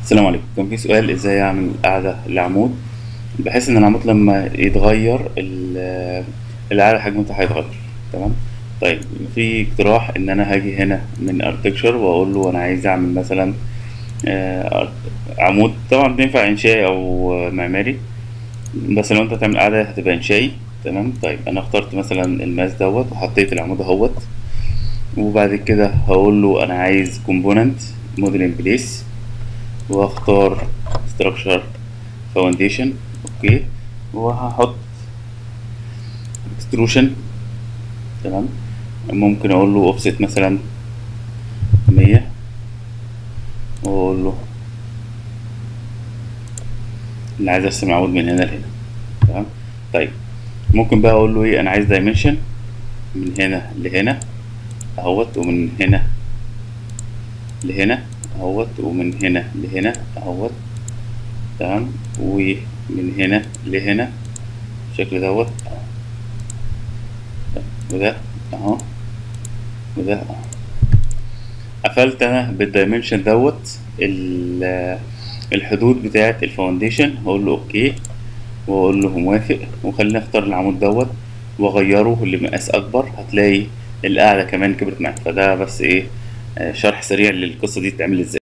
السلام عليكم كان في سؤال ازاي اعمل قاعدة لعمود بحيث ان العمود لما يتغير ال- القاعدة حجمها هيتغير تمام طيب في اقتراح ان انا هاجي هنا من ارتكشر واقول له انا عايز اعمل مثلا آه، عمود طبعا بينفع انشائي او معماري بس لو انت هتعمل قاعدة هتبقى انشائي تمام طيب انا اخترت مثلا الماس دوت وحطيت العمود اهوت وبعد كده هقول له انا عايز كومبوننت موديل ان بليس واختار structure foundation اوكي وهحط extrusion تمام ممكن اقول له offset مثلا مية واقول له انا عايز ارسم عمود من هنا لهنا تمام طيب ممكن بقى اقول له ايه انا عايز dimension من هنا لهنا اهوت ومن هنا لهنا اهوت ومن هنا لهنا اهوت تمام ومن هنا لهنا بالشكل دوت وده اهو وده اهو قفلت انا بالدايمنشن دوت ال- الحدود بتاعة الفاونديشن هقول له اوكي واقول له موافق وخلينا اختار العمود دوت واغيره لمقاس اكبر هتلاقي القاعدة كمان كبرت معاك فده بس ايه آه، شرح سريع للقصة دي بتتعمل ازاي